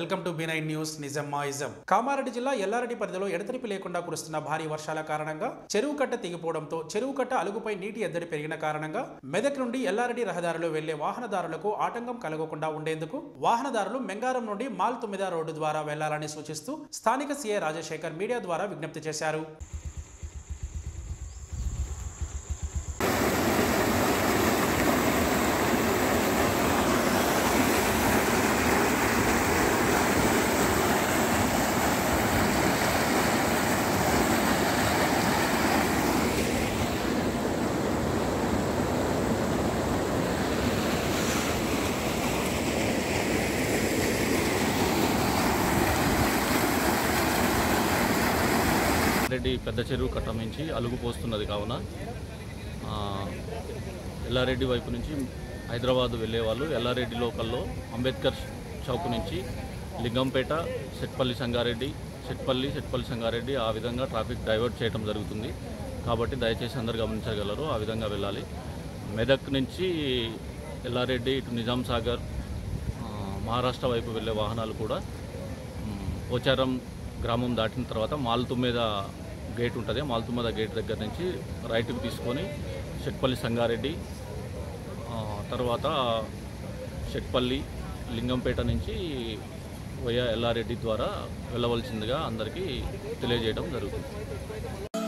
welcome to B nine news నిజం మా ism Kamareddy జిల్లా ఎల్లారెడ్డి పరిధిలో ఎడతెరిపి లేకుండా కురుస్తున్న భారీ వర్షాల కారణంగా చెరువు కట్ట తెగిపోవడంతో చెరువు కట్ట అలుగుపై నీటి ఎద్దడి పెరిగిన కారణంగా మెదక్ నుండి ఎల్లారెడ్డి రహదారిలో వెళ్లే వాహనదారులకు ఆటంకం కలగకుండా ఉండేందుకు వాహనదారులు మెంగారం నుండి మాల్ తొమ్మిదా రోడ్డు ద్వారా వెళ్లాలని సూచిస్తూ స్థానిక సీఐ రాజశేఖర్ మీడియా ద్వారా విజ్ఞప్తి చేశారు రెడ్డి పెద్ద చెరువు కట్ట నుంచి అలుగు పోస్తున్నది కావున ఆ, ఎల్లారెడ్డి వైపు నుంచి హైదరాబాద్ వెళ్ళే వాళ్ళు ఎల్లారెడ్డి లోకల్లో అంబేద్కర్ చౌక్ నుంచి లింగంపేట సెట్పల్లి సంగారెడ్డి సెట్పల్లి సెట్పల్లి సంగారెడ్డి ఆ విధంగా ట్రాఫిక్ డైవర్ట్ చేయడం జరుగుతుంది కాబట్టి దయచేసి అందరు గమనించగలరు ఆ విధంగా వెళ్ళాలి మెదక్ నుంచి ఎల్లారెడ్డి ఇటు నిజాం సాగర్ ఆ, మహారాష్ట్ర వైపు వెళ్ళే వాహనాలు కూడా మ్, పోచారం గ్రామం దాటిన తర్వాత మాల్తుమ్మేద గేట్ ఉంటుంది మాల్తుమ్మేద గేట్ దగ్గర నుంచి రైట్కి తీసుకొని షెట్పల్లి సంగారెడ్డి ఆ, తర్వాత షెట్పల్లి లింగంపేట నుంచి వయా ఎల్లారెడ్డి ద్వారా వెళ్ళవలసిందిగా అందరికీ తెలియజేయడం జరుగుతుంది